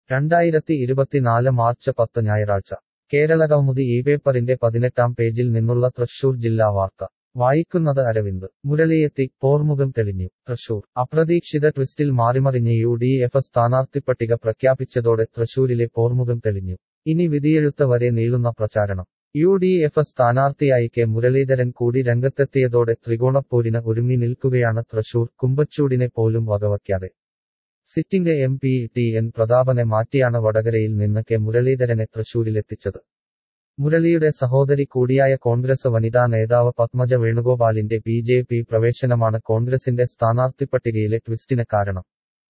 രണ്ടായിരത്തി ഇരുപത്തിനാല് മാർച്ച് പത്ത് ഞായറാഴ്ച കേരളകൗമുദി ഈ പേപ്പറിന്റെ പതിനെട്ടാം പേജിൽ നിന്നുള്ള തൃശൂർ ജില്ലാ വാർത്ത വായിക്കുന്നത് അരവിന്ദ് മുരളിയെത്തി പോർമുഖം തെളിഞ്ഞു തൃശൂർ അപ്രതീക്ഷിത ട്വിസ്റ്റിൽ മാറിമറിഞ്ഞ് യു ഡി എഫ് സ്ഥാനാർത്ഥി പട്ടിക പ്രഖ്യാപിച്ചതോടെ തൃശൂരിലെ പോർമുഖം തെളിഞ്ഞു ഇനി വിധിയെഴുത്ത് വരെ നീളുന്ന പ്രചാരണം യു ഡി എഫ് സ്ഥാനാർത്ഥിയായി കെ മുരളീധരൻ കൂടി രംഗത്തെത്തിയതോടെ ത്രികോണപ്പോരിന് ഒരുങ്ങി നിൽക്കുകയാണ് തൃശൂർ കുമ്പച്ചൂടിനെ പോലും വകവയ്ക്കാതെ sitting M P T N പ്രതാപനെ മാറ്റിയാണ് വടകരയിൽ നിന്ന് കെ മുരളീധരനെ തൃശൂരിലെത്തിച്ചത് മുരളിയുടെ സഹോദരി കൂടിയായ കോൺഗ്രസ് വനിതാ നേതാവ് പത്മജ വേണുഗോപാലിന്റെ ബി ജെ പി പ്രവേശനമാണ് കോൺഗ്രസിന്റെ സ്ഥാനാർത്ഥി പട്ടികയിലെ ട്വിസ്റ്റിന് കാരണം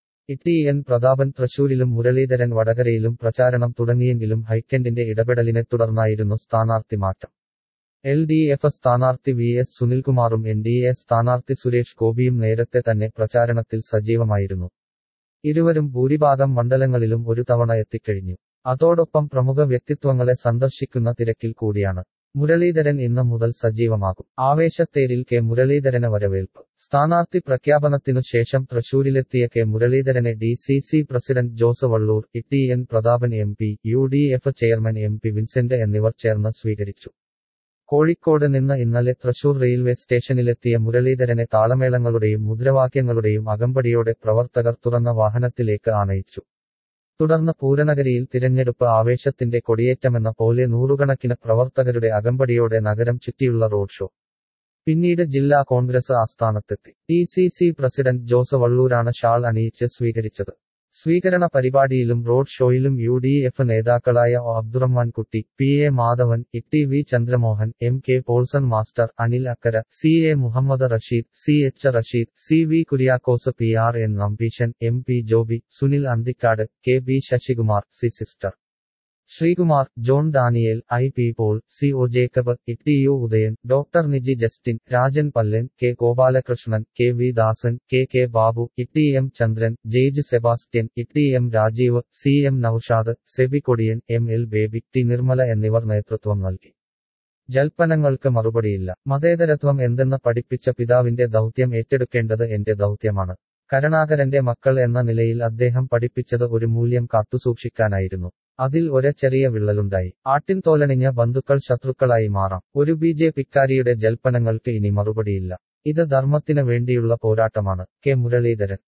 ടി എൻ പ്രതാപൻ തൃശൂരിലും മുരളീധരൻ വടകരയിലും പ്രചാരണം തുടങ്ങിയെങ്കിലും ഹൈക്കൻഡിന്റെ ഇടപെടലിനെ തുടർന്നായിരുന്നു സ്ഥാനാർത്ഥി മാറ്റം എൽ ഡി എഫ് സ്ഥാനാർത്ഥി വി എസ് സുനിൽകുമാറും എൻ ഡി എ സ്ഥാനാർത്ഥി സുരേഷ് ഗോപിയും നേരത്തെ തന്നെ പ്രചാരണത്തിൽ സജീവമായിരുന്നു ഇരുവരും ഭൂരിഭാഗം മണ്ഡലങ്ങളിലും ഒരു തവണ എത്തിക്കഴിഞ്ഞു അതോടൊപ്പം പ്രമുഖ വ്യക്തിത്വങ്ങളെ സന്ദർശിക്കുന്ന തിരക്കിൽ കൂടിയാണ് മുരളീധരൻ ഇന്ന് മുതൽ സജീവമാകും ആവേശത്തേരിൽ കെ മുരളീധരന് വരവേൽപ്പ് സ്ഥാനാർത്ഥി പ്രഖ്യാപനത്തിനു ശേഷം തൃശൂരിലെത്തിയ കെ മുരളീധരനെ D C C president Jose Vallur T N Prathapan M P U D F chairman M P Vincent എന്നിവർ ചേർന്ന് സ്വീകരിച്ചു കോഴിക്കോട് നിന്ന് ഇന്നലെ തൃശൂർ റെയിൽവേ സ്റ്റേഷനിലെത്തിയ മുരളീധരനെ താളമേളങ്ങളുടെയും മുദ്രാവാക്യങ്ങളുടെയും അകമ്പടിയോടെ പ്രവർത്തകർ തുറന്ന വാഹനത്തിലേക്ക് ആനയിച്ചു തുടർന്ന് പൂരനഗരിയിൽ തിരഞ്ഞെടുപ്പ് ആവേശത്തിന്റെ കൊടിയേറ്റമെന്ന പോലെ നൂറുകണക്കിന് പ്രവർത്തകരുടെ അകമ്പടിയോടെ നഗരം ചുറ്റിയുള്ള റോഡ് ഷോ പിന്നീട് ജില്ലാ കോൺഗ്രസ് ആസ്ഥാനത്തെത്തി T C C president Jose വള്ളൂരാണ് ഷാൾ അണിയിച്ച് സ്വീകരിച്ചത് സ്വീകരണ പരിപാടിയിലും റോഡ് ഷോയിലും യു ഡി എഫ് നേതാക്കളായ O Abdurahman Kutty P A Madhavan T V Chandramohan M K Polson master Anil Akkara C A Muhammed Rasheed C H Rasheed C V Kuriakose P R N Nambeesan M P Joby Sunil Anthikad K B Sasikumar C sister Sreekumar John Daniel I P Paul C O Jacob T U Udayan doctor Niji Justin Rajan Pallan K Gopalakrishnan K V Dasan K K Babu T M Chandran Jaij Sebastian T M Rajeev C M Noushad Seby Kodiyan M L Baby T Nirmala എന്നിവർ നേതൃത്വം നൽകി ജൽപ്പനങ്ങൾക്ക് മറുപടിയില്ല മതേതരത്വം എന്തെന്ന് പഠിപ്പിച്ച പിതാവിന്റെ ദൗത്യം ഏറ്റെടുക്കേണ്ടത് എന്റെ ദൗത്യമാണ് കരുണാകരന്റെ മക്കൾ എന്ന നിലയിൽ അദ്ദേഹം പഠിപ്പിച്ചത് ഒരു മൂല്യം കാത്തുസൂക്ഷിക്കാനായിരുന്നു അതിൽ ഒരു ചെറിയ വിള്ളലുണ്ടായി ആട്ടിൻ തോലണിഞ്ഞ ബന്ധുക്കൾ ശത്രുക്കളായി മാറാം ഒരു ബി ജെ പിക്കാരിയുടെ ജൽപ്പനങ്ങൾക്ക് ഇനി മറുപടിയില്ല ഇത് ധർമ്മത്തിന് വേണ്ടിയുള്ള പോരാട്ടമാണ് കെ മുരളീധരൻ